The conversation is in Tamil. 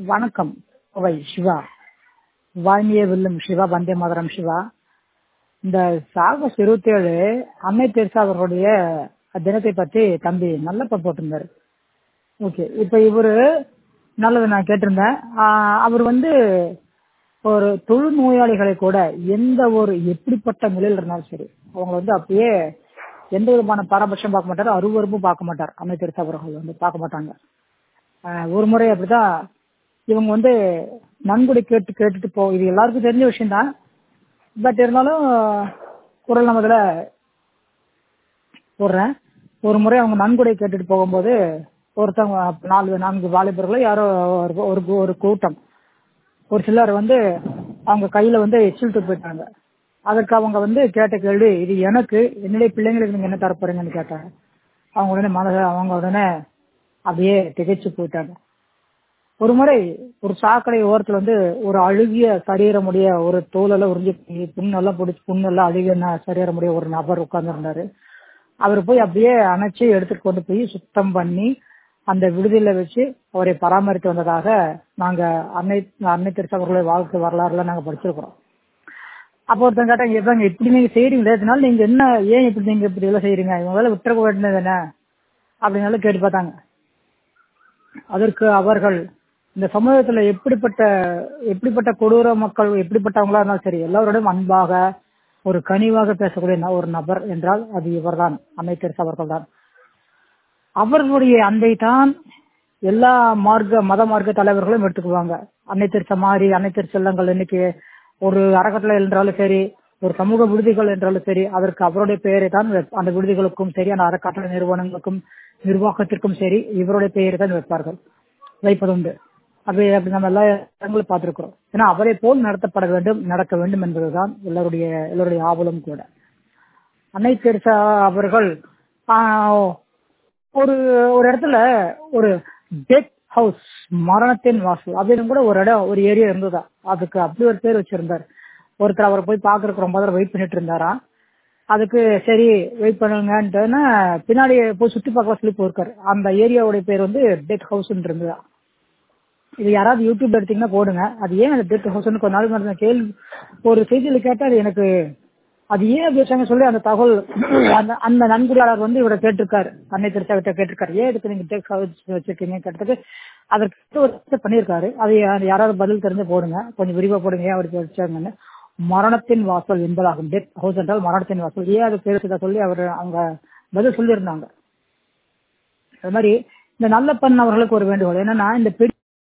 வணக்கம் கோவை சிவா வாய்மையே வெல்லும் சிவா வந்தே மாதரம் சிவா இந்த ஆகஸ்ட் இருபத்தி ஏழு அன்னை தெரசா அவர்களுடைய தினத்தை பற்றி தம்பி நல்ல போட்டிருந்தாரு ஓகே இப்ப இவரு நல்லது நான் கேட்டிருந்தேன் ஆஹ் அவர் வந்து ஒரு தொழு நோயாளிகளை கூட எந்த ஒரு எப்படிப்பட்ட நிலையில் இருந்தாலும் சரி அவங்க வந்து அப்படியே எந்த விதமான பாரபட்சம் பார்க்க மாட்டார் அருவருப்பும் பார்க்க மாட்டார் அன்னை தெரசா அவர்கள் வந்து பார்க்க மாட்டாங்க ஆஹ் ஒரு முறை அப்படிதான் இவங்க வந்து நன்கொடை கேட்டு கேட்டுட்டு போ இது எல்லாருக்கும் தெரிஞ்ச விஷயம் தான் பட் இருந்தாலும் குரல் நமதுல போடுறேன் ஒரு முறை அவங்க நன்கொடை கேட்டுட்டு போகும்போது ஒருத்தவங்க நாலு நான்கு வாலிபர்கள் யாரோ ஒரு- ஒரு ஒரு கூட்டம் ஒரு சிலர் வந்து அவங்க கையில வந்து எச்சில் போயிட்டாங்க அதற்கு அவங்க வந்து கேட்ட கேள்வி இது எனக்கு என்னுடைய பிள்ளைங்களுக்கு நீங்க என்ன தர போறீங்கன்னு கேட்டாங்க அவங்க உடனே மனச அவங்க உடனே அப்படியே திகைச்சு போயிட்டாங்க ஒரு முறை ஒரு சாக்கடை ஓரத்துல வந்து ஒரு அழுகிய சரீரமுடைய ஒரு தோலெல்லாம் உறிஞ்சி புண்ணெல்லாம் பிடிச்சி புண்ணெல்லாம் அழுகிய ந- சரீரமுடைய ஒரு நபர் உட்கார்ந்துருந்தாரு அவர் போய் அப்படியே அணைச்சு எடுத்துட்டு கொண்டு போய் சுத்தம் பண்ணி அந்த விடுதியில வச்சு அவரை பராமரித்து வந்ததாக நாங்க அன்னை அன்னை திருச்சி அவர்களுடைய வாழ்க்கை வரலாறுல நாங்க படிச்சிருக்கிறோம் அப்போ ஒருத்தன் கேட்டாங்க எப்பங்க இப்படி நீங்க செய்யறீங்களே இதனால நீங்க என்ன ஏன் இப்படி நீங்க இப்படி எல்லாம் செய்யறீங்க இவங்க வேலை விட்டுற வேண்டியது என்ன அப்படின்னாலும் கேட்டு பார்த்தாங்க அதற்கு அவர்கள் இந்த சமூகத்துல எப்படிப்பட்ட எப்படிப்பட்ட கொடூர மக்கள் எப்படிப்பட்டவங்களா இருந்தாலும் சரி எல்லாரோடையும் அன்பாக ஒரு கனிவாக பேசக்கூடிய ந- ஒரு நபர் என்றால் அது இவர்தான் அன்னை தெரசா அவர்கள் தான் அவர்களுடைய அன்பை தான் எல்லா மார்க்க மத மார்க்க தலைவர்களும் எடுத்துக்குவாங்க அன்னை தெரசா மாதிரி அன்னை தெரசா இல்லங்கள் இன்னைக்கு ஒரு அறக்கட்டளை என்றாலும் சரி ஒரு சமூக விடுதிகள் என்றாலும் சரி அதற்கு அவருடைய பெயரை தான் வைப்- அந்த விடுதிகளுக்கும் சரி அந்த அறக்கட்டளை நிறுவனங்களுக்கும் நிர்வாகத்திற்கும் சரி இவருடைய பெயரை தான் வைப்பார்கள் வைப்பதுண்டு அப்படி அப்படி நம்ம எல்லா இடங்களும் பார்த்திருக்கிறோம் ஏன்னா அவரை போல் நடத்தப்பட வேண்டும் நடக்க வேண்டும் என்பதுதான் எல்லாருடைய எல்லாருடைய ஆவலும் கூட அன்னை தெரசா அவர்கள் ஆஹ், ஒரு ஒரு இடத்துல ஒரு டெத் ஹவுஸ் மரணத்தின் வாசல் அப்படின்னு கூட ஒரு இடம் ஒரு ஏரியா இருந்ததா அதுக்கு அப்படி ஒரு பேர் வச்சிருந்தார் ஒருத்தர் அவரை போய் பாக்குறதுக்கு ரொம்ப நேரம் வெயிட் பண்ணிட்டு இருந்தாராம் அதுக்கு சரி வெயிட் பண்ணுங்கன்ட்டுன்னா பின்னாடி போய் சுத்தி பார்க்க சொல்லி போயிருக்காரு அந்த ஏரியாவுடைய பேர் வந்து டெத் ஹவுஸ் இருந்ததா இது யாராவது யூடியூப்ல எடுத்தீங்கன்னா போடுங்க அது ஏன் அந்த டெத் ஹவுஸ்னு கொஞ்ச நாள் முன்னாடி நான் கேள்வி ஒரு செய்தியில கேட்டா அது எனக்கு அது ஏன் அப்படி வச்சாங்க சொல்லி அந்த தகவல் அந்த அந்த நன்கொடையாளர் வந்து இவரை கேட்டிருக்காரு அன்னை திருச்சா கிட்ட கேட்டிருக்காரு ஏன் இதுக்கு நீங்க டெக் ஹவுஸ் வச்சிருக்கீங்க கேட்டதுக்கு அதற்கு ஒரு answer பண்ணியிருக்காரு அது யா- யாராவது பதில் தெரிஞ்சு போடுங்க கொஞ்சம் விரிவா போடுங்க ஏன் அப்படி வச்சாங்கன்னு மரணத்தின் வாசல் என்பதாகும் டெத் ஹவுஸ் என்றால் மரணத்தின் வாசல் ஏன் அது பேர் சொல்லி அவர் அவங்க பதில் சொல்லியிருந்தாங்க அது மாதிரி இந்த நல்ல பெண் அவர்களுக்கு ஒரு வேண்டுகோள் என்னன்னா இந்த பெண்